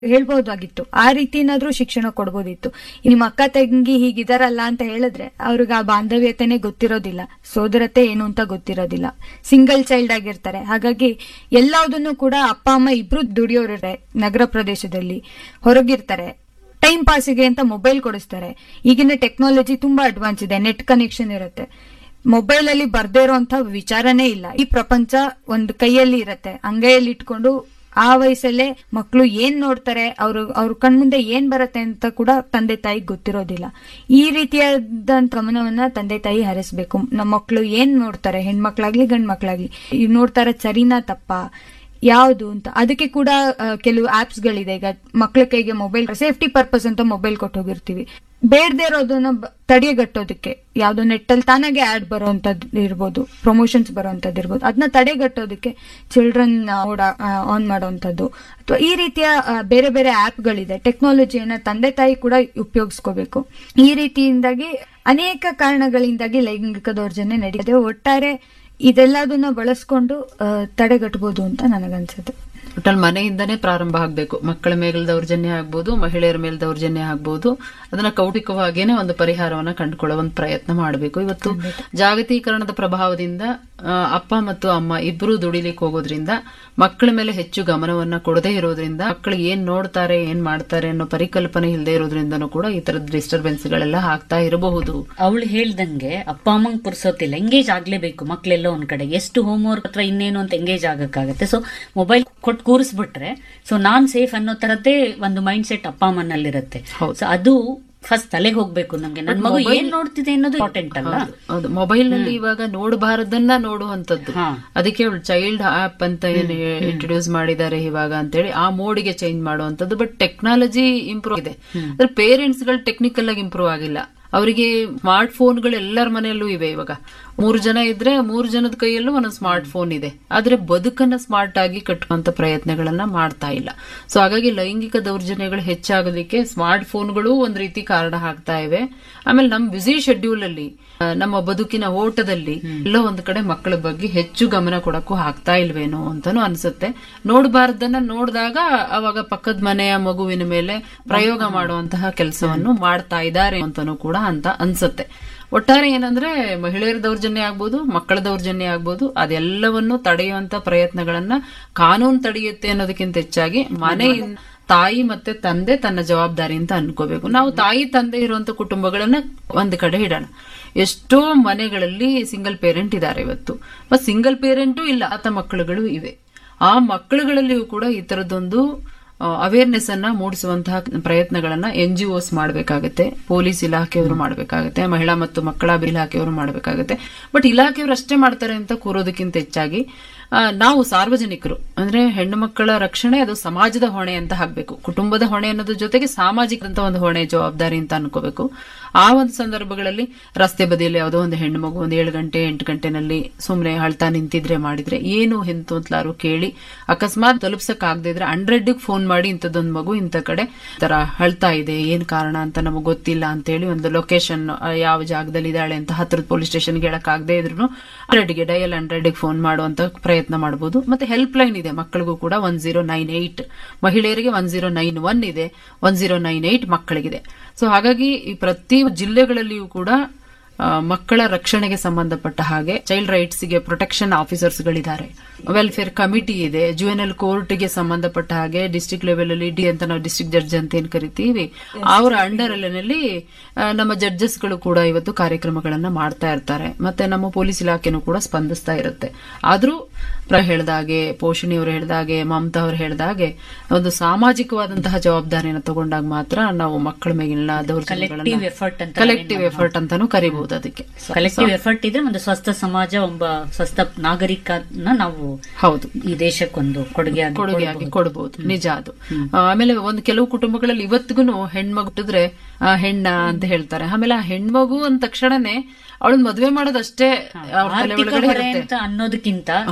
ಹೇಳ್ಬೋದಾಗಿತ್ತು ಆ ರೀತಿ ಏನಾದ್ರೂ ಶಿಕ್ಷಣ ಕೊಡ್ಬೋದಿತ್ತು ನಿಮ್ಮ ಅಕ್ಕ ತಂಗಿ ಹೀಗಿದಾರಲ್ಲ ಅಂತ ಹೇಳಿದ್ರೆ ಅವ್ರಿಗೆ ಆ ಬಾಂಧವ್ಯತೆನೆ ಗೊತ್ತಿರೋದಿಲ್ಲ ಸೋದರತೆ ಏನು ಅಂತ ಗೊತ್ತಿರೋದಿಲ್ಲ ಸಿಂಗಲ್ ಚೈಲ್ಡ್ ಆಗಿರ್ತಾರೆ ಹಾಗಾಗಿ ಎಲ್ಲದನ್ನು ಕೂಡ ಅಪ್ಪ ಅಮ್ಮ ಇಬ್ರು ದುಡಿಯೋರಿರ್ತಾರೆ ನಗರ ಪ್ರದೇಶದಲ್ಲಿ ಹೊರಗಿರ್ತಾರೆ ಟೈಮ್ ಪಾಸಿಗೆ ಅಂತ ಮೊಬೈಲ್ ಕೊಡಿಸ್ತಾರೆ ಈಗಿನ ಟೆಕ್ನಾಲಜಿ ತುಂಬಾ ಅಡ್ವಾನ್ಸ್ ಇದೆ ನೆಟ್ ಕನೆಕ್ಷನ್ ಇರುತ್ತೆ ಮೊಬೈಲ್ ಅಲ್ಲಿ ಬರ್ದೇ ಇರೋಂತ ವಿಚಾರನೇ ಇಲ್ಲ ಈ ಪ್ರಪಂಚ ಒಂದು ಕೈಯಲ್ಲಿ ಇರತ್ತೆ ಅಂಗೈಯಲ್ಲಿ ಇಟ್ಕೊಂಡು ಆ ವಯಸ್ಸಲ್ಲೇ ಮಕ್ಕಳು ಏನ್ ನೋಡ್ತಾರೆ ಅವ್ರು ಅವ್ರ ಕಣ್ಮುಂದೆ ಏನ್ ಬರತ್ತೆ ಅಂತ ಕೂಡ ತಂದೆ ತಾಯಿಗೆ ಗೊತ್ತಿರೋದಿಲ್ಲ ಈ ರೀತಿಯಾದ ಗಮನವನ್ನ ತಂದೆ ತಾಯಿ ಹರಿಸ್ಬೇಕು ನಮ್ಮ ಮಕ್ಕಳು ಏನ್ ನೋಡ್ತಾರೆ ಹೆಣ್ಮಕ್ಳಾಗ್ಲಿ ಗಂಡ್ ಮಕ್ಳಾಗ್ಲಿ ಇವ್ ನೋಡ್ತಾರೆ ಸರಿನಾ ತಪ್ಪಾ ಯಾವುದು ಅಂತ ಅದಕ್ಕೆ ಕೂಡ ಆ, ಕೆಲವು ಆಪ್ಸ್ ಗಳಿದೆ ಈಗ ಮಕ್ಳ ಕೈಗೆ ಮೊಬೈಲ್ ಸೇಫ್ಟಿ ಪರ್ಪಸ್ ಅಂತ ಮೊಬೈಲ್ ಕೊಟ್ಟು ಹೋಗಿರ್ತೀವಿ ಬೇಡದೇ ಇರೋದನ್ನ ಬ- ತಡೆಗಟ್ಟೋದಕ್ಕೆ ಯಾವ್ದೋ ನೆಟ್ಟಲ್ಲಿ ತಾನಾಗೆ ಆಡ್ ಬರೋಂಥದ್ದು ಇರ್ಬೋದು ಪ್ರಮೋಷನ್ಸ್ ಬರೋಂಥದ್ದು ಇರ್ಬೋದು ಅದನ್ನ ತಡೆಗಟ್ಟೋದಕ್ಕೆ ಚಿಲ್ಡ್ರನ್ ಓಡ ಆನ್ ಮಾಡೋಂಥದ್ದು ಅಥವಾ ಈ ರೀತಿಯ ಆ, ಬೇರೆ ಬೇರೆ ಆಪ್ಗಳಿದೆ ಟೆಕ್ನಾಲಜಿಯನ್ನ ತಂದೆ ತಾಯಿ ಕೂಡ ಉಪಯೋಗಿಸ್ಕೋಬೇಕು ಈ ರೀತಿಯಿಂದಾಗಿ ಅನೇಕ ಕಾರಣಗಳಿಂದಾಗಿ ಲೈಂಗಿಕ ದೌರ್ಜನ್ಯ ನಡೀತದೆ ಒಟ್ಟಾರೆ ಇದೆಲ್ಲದನ್ನ ಬಳಸ್ಕೊಂಡು ಆ, ತಡೆಗಟ್ಟಬಹುದು ಅಂತ ನನಗನ್ಸುತ್ತೆ ಒಟ್ಟಲ್ಲಿ ಮನೆಯಿಂದನೇ ಪ್ರಾರಂಭ ಆಗಬೇಕು ಮಕ್ಕಳ ಮೇಲೆ ದೌರ್ಜನ್ಯ ಆಗ್ಬೋದು ಮಹಿಳೆಯರ ಮೇಲೆ ದೌರ್ಜನ್ಯ ಆಗ್ಬೋದು ಅದನ್ನ ಕೌಟಿಕವಾಗಿಯೇ ಒಂದು ಪರಿಹಾರವನ್ನ ಕಂಡುಕೊಳ್ಳೋ ಒಂದು ಪ್ರಯತ್ನ ಮಾಡಬೇಕು ಇವತ್ತು ಜಾಗತೀಕರಣದ ಪ್ರಭಾವದಿಂದ ಆ, ಅಪ್ಪ ಮತ್ತು ಅಮ್ಮ ಇಬ್ಬರು ದುಡಿಲಿಕ್ಕೆ ಹೋಗೋದ್ರಿಂದ ಮಕ್ಕಳ ಮೇಲೆ ಹೆಚ್ಚು ಗಮನವನ್ನ ಕೊಡದೇ ಇರೋದ್ರಿಂದ ಮಕ್ಕಳು ಏನ್ ನೋಡ್ತಾರೆ ಏನ್ ಮಾಡ್ತಾರೆ ಅನ್ನೋ ಪರಿಕಲ್ಪನೆ ಇಲ್ಲದೆ ಇರೋದ್ರಿಂದನೂ ಕೂಡ ಈ ತರದ ಡಿಸ್ಟರ್ಬೆನ್ಸ್ ಗಳೆಲ್ಲ ಆಗ್ತಾ ಇರಬಹುದು ಅವಳು ಹೇಳ್ದಂಗೆ ಅಪ್ಪ ಅಮ್ಮಂಗ್ ಪುರ್ಸೋತಿಲ್ಲ ಎಂಗೇಜ್ ಆಗ್ಲೇಬೇಕು ಮಕ್ಳೆಲ್ಲ ಒಂದ್ ಕಡೆ ಎಷ್ಟು ಹೋಮ್ವರ್ಕ್ ಅಥವಾ ಇನ್ನೇನು ಅಂತ ಎಂಗೇಜ್ ಆಗಕ್ಕಾಗತ್ತೆ ಸೊ ಮೊಬೈಲ್ ಕೊಟ್ಟು ಕೂರಿಸ್ಬಿಟ್ರೆ ಸೊ ನಾನ್ ಸೇಫ್ ಅನ್ನೋ ತರದೇ ಒಂದು ಮೈಂಡ್ ಸೆಟ್ ಅಪ್ಪ ಅಮ್ಮನಲ್ಲಿರುತ್ತೆ ಸೊ ಅದು ಫಸ್ಟ್ ತಲೆಗೆ ಹೋಗ್ಬೇಕು ನಮ್ಗೆ ನನ್ ಮಗು ಏನ್ ನೋಡ್ತಿದೆ ಅನ್ನೋದು ಇಂಪಾರ್ಟೆಂಟ್ ಅಲ್ಲ ಹೌದು ಮೊಬೈಲ್ ನಲ್ಲಿ ಇವಾಗ ನೋಡಬಾರದನ್ನ ನೋಡುವಂತದ್ದು ಹಾ. ಅದಕ್ಕೆ ಅವಳು ಚೈಲ್ಡ್ ಆಪ್ ಅಂತ ಏನು ಇಂಟ್ರೊಡ್ಯೂಸ್ ಮಾಡಿದ್ದಾರೆ ಇವಾಗ ಅಂತೇಳಿ ಆ ಮೋಡಿಗೆ ಚೇಂಜ್ ಮಾಡುವಂತದ್ದು ಬಟ್ ಟೆಕ್ನಾಲಜಿ ಇಂಪ್ರೂವ್ ಇದೆ ಅದ್ರ ಪೇರೆಂಟ್ಸ್ ಗಳು ಟೆಕ್ನಿಕಲ್ ಆಗಿ ಇಂಪ್ರೂವ್ ಆಗಿಲ್ಲ ಅವರಿಗೆ ಸ್ಮಾರ್ಟ್ ಫೋನ್ಗಳು ಎಲ್ಲರ ಮನೆಯಲ್ಲೂ ಇವೆ ಇವಾಗ ಮೂರು ಜನ ಇದ್ರೆ ಮೂರು ಜನದ ಕೈಯಲ್ಲೂ ಒಂದೊಂದು ಸ್ಮಾರ್ಟ್ ಫೋನ್ ಇದೆ ಆದ್ರೆ ಬದುಕನ್ನ ಸ್ಮಾರ್ಟ್ ಆಗಿ ಕಟ್ಟುವಂತ ಪ್ರಯತ್ನಗಳನ್ನ ಮಾಡ್ತಾ ಇಲ್ಲ ಸೊ ಹಾಗಾಗಿ ಲೈಂಗಿಕ ದೌರ್ಜನ್ಯಗಳು ಹೆಚ್ಚಾಗೋದಕ್ಕೆ ಸ್ಮಾರ್ಟ್ ಫೋನ್ಗಳು ಒಂದ್ ರೀತಿ ಕಾರಣ ಆಗ್ತಾ ಇವೆ ಆಮೇಲೆ ನಮ್ ಬ್ಯುಸಿ ಶೆಡ್ಯೂಲ್ ಅಲ್ಲಿ ಆ, ನಮ್ಮ ಬದುಕಿನ ಓಟದಲ್ಲಿ ಎಲ್ಲೋ ಒಂದ್ ಕಡೆ ಮಕ್ಕಳ ಬಗ್ಗೆ ಹೆಚ್ಚು ಗಮನ ಕೊಡಕ್ಕೂ ಆಗ್ತಾ ಇಲ್ವೇನೋ ಅಂತಾನು ಅನ್ಸುತ್ತೆ ನೋಡಬಾರ್ದನ್ನ ನೋಡಿದಾಗ ಅವಾಗ ಪಕ್ಕದ ಮನೆಯ ಮಗುವಿನ ಮೇಲೆ ಪ್ರಯೋಗ ಮಾಡುವಂತಹ ಕೆಲಸವನ್ನು ಮಾಡ್ತಾ ಇದ್ದಾರೆ ಅಂತಾನು ಕೂಡ ಅಂತ ಅನ್ಸುತ್ತೆ ಒಟ್ಟಾರೆ ಏನಂದ್ರೆ ಮಹಿಳೆಯರ ದೌರ್ಜನ್ಯ ಆಗ್ಬೋದು ಮಕ್ಕಳ ದೌರ್ಜನ್ಯ ಆಗ್ಬೋದು ಅದೆಲ್ಲವನ್ನು ತಡೆಯುವಂತ ಪ್ರಯತ್ನಗಳನ್ನ ಕಾನೂನು ತಡೆಯುತ್ತೆ ಅನ್ನೋದಕ್ಕಿಂತ ಹೆಚ್ಚಾಗಿ ಮನೆಯಿಂದ ತಾಯಿ ಮತ್ತೆ ತಂದೆ ತನ್ನ ಜವಾಬ್ದಾರಿ ಅಂತ ಅನ್ಕೋಬೇಕು ನಾವು ತಾಯಿ ತಂದೆ ಇರುವಂತ ಕುಟುಂಬಗಳನ್ನ ಒಂದ್ ಕಡೆ ಇಡೋಣ ಎಷ್ಟೋ ಮನೆಗಳಲ್ಲಿ ಸಿಂಗಲ್ ಪೇರೆಂಟ್ ಇದ್ದಾರೆ ಇವತ್ತು ಮತ್ ಸಿಂಗಲ್ ಪೇರೆಂಟು ಇಲ್ಲ ಆತ ಮಕ್ಕಳುಗಳು ಇವೆ ಆ ಮಕ್ಕಳುಗಳಲ್ಲಿಯೂ ಕೂಡ ಈ ತರದೊಂದು ಅವೇರ್ನೆಸ್ ಅನ್ನ ಮೂಡಿಸುವಂತಹ ಪ್ರಯತ್ನಗಳನ್ನ ಎನ್ ಜಿ ಒಸ್ ಮಾಡಬೇಕಾಗತ್ತೆ ಪೊಲೀಸ್ ಇಲಾಖೆಯವರು ಮಾಡಬೇಕಾಗತ್ತೆ ಮಹಿಳಾ ಮತ್ತು ಮಕ್ಕಳ ಅಭಿವೃದ್ಧಿ ಇಲಾಖೆಯವರು ಮಾಡಬೇಕಾಗತ್ತೆ ಬಟ್ ಇಲಾಖೆಯವರು ಅಷ್ಟೇ ಮಾಡ್ತಾರೆ ಅಂತ ಕೂರೋದಕ್ಕಿಂತ ಹೆಚ್ಚಾಗಿ ಆ, ನಾವು ಸಾರ್ವಜನಿಕರು ಅಂದ್ರೆ ಹೆಣ್ಣು ಮಕ್ಕಳ ರಕ್ಷಣೆ ಅದು ಸಮಾಜದ ಹೊಣೆ ಅಂತ ಹಾಕ್ಬೇಕು ಕುಟುಂಬದ ಹೊಣೆ ಅನ್ನೋದ್ರ ಜೊತೆಗೆ ಸಾಮಾಜಿಕದಂತ ಒಂದು ಹೊಣೆ ಜವಾಬ್ದಾರಿ ಅಂತ ಅನ್ಕೋಬೇಕು ಆ ಒಂದು ಸಂದರ್ಭಗಳಲ್ಲಿ ರಸ್ತೆ ಬದಿಯಲ್ಲಿ ಯಾವುದೋ ಒಂದು ಹೆಣ್ಣು ಮಗು ಒಂದು ಏಳು ಗಂಟೆ ಎಂಟು ಗಂಟೆನಲ್ಲಿ ಸುಮ್ಮನೆ ಅಳ್ತಾ ನಿಂತಿದ್ರೆ ಮಾಡಿದ್ರೆ ಏನು ಎಂತು ಅಂತಲಾರು ಕೇಳಿ ಅಕಸ್ಮಾತ್ ತಲುಪ್ಸಕ್ ಆಗದೆ ಇದ್ರೆ ಹಂಡ್ರೆಡ್ ಫೋನ್ ಮಾಡಿ ಇಂಥದ್ದೊಂದು ಮಗು ಇಂಥ ಕಡೆ ಈ ತರ ಅಳ್ತಾ ಇದೆ ಏನ್ ಕಾರಣ ಅಂತ ನಮಗೆ ಗೊತ್ತಿಲ್ಲ ಅಂತೇಳಿ ಒಂದು ಲೊಕೇಶನ್ ಯಾವ ಜಾಗದಲ್ಲಿ ಇದ್ದಾಳೆ ಅಂತ ಹತ್ರದ ಪೊಲೀಸ್ ಸ್ಟೇಷನ್ಗೆ ಹೇಳಕ್ ಆಗದೆ ಇದ್ರು ಹಂಡ್ರೆಡ್ಗೆ ಡಯಲ್ ಹಂಡ್ರೆಡ್ಗೆ ಫೋನ್ ಮಾಡುವಂತ ಪ್ರಯತ್ನ ಮಾಡಬಹುದು ಮತ್ತೆ ಹೆಲ್ಪ್ ಲೈನ್ ಇದೆ ಮಕ್ಕಳಿಗೂ ಕೂಡ ಒನ್ ಜೀರೋ ನೈನ್ ಏಟ್ ಮಹಿಳೆಯರಿಗೆ ಒನ್ ಜೀರೋ ನೈನ್ ಒನ್ ಇದೆ ಒನ್ ಜೀರೋ ನೈನ್ ಏಟ್ ಮಕ್ಕಳಿಗಿದೆ ಸೊ ಹಾಗಾಗಿ ಈ ಪ್ರತಿ ಜಿಲ್ಲೆಗಳಲ್ಲಿಯೂ ಕೂಡ ಆ, ಮಕ್ಕಳ ರಕ್ಷಣೆಗೆ ಸಂಬಂಧಪಟ್ಟ ಹಾಗೆ ಚೈಲ್ಡ್ ರೈಟ್ಸ್ ಗೆ ಪ್ರೊಟೆಕ್ಷನ್ ಆಫೀಸರ್ಸ್ ಗಳಿದ್ದಾರೆ ವೆಲ್ಫೇರ್ ಕಮಿಟಿ ಇದೆ ಜುವೆನಲ್ ಕೋರ್ಟ್ ಗೆ ಸಂಬಂಧಪಟ್ಟ ಹಾಗೆ ಡಿಸ್ಟಿಕ್ ಲೆವೆಲ್ ಅಲ್ಲಿ ಡಿ ಅಂತ ನಾವು ಡಿಸ್ಟಿಕ್ ಜಡ್ಜ್ ಅಂತ ಏನ್ ಕರಿತೀವಿ ಅವರ ಅಂಡರ್ ಅಲ್ಲಿನಲ್ಲಿ ನಮ್ಮ ಜಡ್ಜಸ್ ಗಳು ಕೂಡ ಇವತ್ತು ಕಾರ್ಯಕ್ರಮಗಳನ್ನ ಮಾಡ್ತಾ ಇರ್ತಾರೆ ಮತ್ತೆ ನಮ್ಮ ಪೊಲೀಸ್ ಇಲಾಖೆನೂ ಕೂಡ ಸ್ಪಂದಿಸ್ತಾ ಇರುತ್ತೆ ಆದ್ರೂ ಪ್ರ ಹೇಳ್ದಾಗೆ ಪೋಷಣಿ ಅವರು ಹೇಳ್ದಾಗೆ ಮಮತಾ ಅವರು ಹೇಳ್ದಾಗೆ ಒಂದು ಸಾಮಾಜಿಕವಾದಂತಹ ಜವಾಬ್ದಾರಿಯನ್ನು ತಗೊಂಡಾಗ ಮಾತ್ರ ನಾವು ಮಕ್ಕಳ ಮೇಲಿನ Collective effort ಅಂತ ಕಲೆಕ್ಟಿವ್ ಎಫರ್ಟ್ ಅಂತಾನು ಕರಿಬಹುದು ಅದಕ್ಕೆ ಕಲೆಕ್ಟಿವ್ ಎಫರ್ಟ್ ಇದ್ರೆ ಒಂದು ಸ್ವಸ್ಥ ಸಮಾಜ ಒಬ್ಬ ಸ್ವಸ್ಥ ನಾಗರಿಕನ ನಾವು ಹೌದು ಈ ದೇಶಕ್ಕೊಂದು ಕೊಡುಗೆಯಾಗಿ ಕೊಡುಗೆಯಾಗಿ ಕೊಡಬಹುದು ನಿಜ ಅದು ಆ, ಆಮೇಲೆ ಒಂದು ಕೆಲವು ಕುಟುಂಬಗಳಲ್ಲಿ ಇವತ್ತಿಗೂ ಹೆಣ್ಮಗು ಹುಟ್ಟಿದ್ರೆ ಆ, ಹೆಣ್ಣ ಅಂತ ಹೇಳ್ತಾರೆ ಆಮೇಲೆ ಆ ಹೆಣ್ಮಗು ಅಂದ ತಕ್ಷಣನೇ ಅವಳನ್ನ ಮದುವೆ ಮಾಡೋದಷ್ಟೇ ಅವ್ರ ತಲೆ ಆರ್ಥಿಕ ಒಳಗಡೆ ಹೊರೆ ಇರುತ್ತೆ ಅಂತ ಅನ್ನೋದಕ್ಕಿಂತ ಸಾಮಾಜಿಕ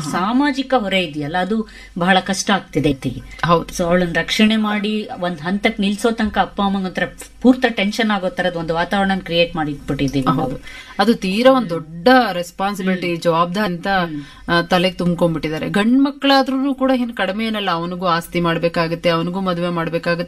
ಸಾಮಾಜಿಕ ಹೊರೆ ಇದೆಯಲ್ಲ ಅದು ಬಹಳ ಕಷ್ಟ ಆಗ್ತಿದೆ ಇತ್ತಿಗೆ ಹೌದು ಸೊ ಅವಳನ್ನ ರಕ್ಷಣೆ ಮಾಡಿ ಒಂದ್ ಹಂತಕ್ಕೆ ನಿಲ್ಸೋ ತನಕ ಅಪ್ಪ ಅಮ್ಮಂಗ್ ಒಂಥರ ಪೂರ್ತ ಟೆನ್ಷನ್ ಆಗೋ ತರದ್ ಒಂದು ವಾತಾವರಣ ಕ್ರಿಯೇಟ್ ಮಾಡಿ ಇಟ್ಬಿಟ್ಟಿದ್ದೀವಿ ಹೌದು ಅದು ತೀರಾ ಒಂದ್ ದೊಡ್ಡ ರೆಸ್ಪಾನ್ಸಿಬಿಲಿಟಿ ಜವಾಬ್ದಾರಿ ಅಂತ ಆ, ತಲೆಗೆ ತುಂಬ್ಕೊಂಡ್ಬಿಟ್ಟಿದ್ದಾರೆ ಗಂಡ್ ಮಕ್ಳಾದ್ರೂ ಕೂಡ ಏನ್ ಕಡಿಮೆ ಏನಲ್ಲ ಅವನಿಗೂ ಆಸ್ತಿ ಮಾಡ್ಬೇಕಾಗತ್ತೆ ಅವನಿಗೂ ಮದುವೆ ಮಾಡ್ಬೇಕಾಗತ್ತೆ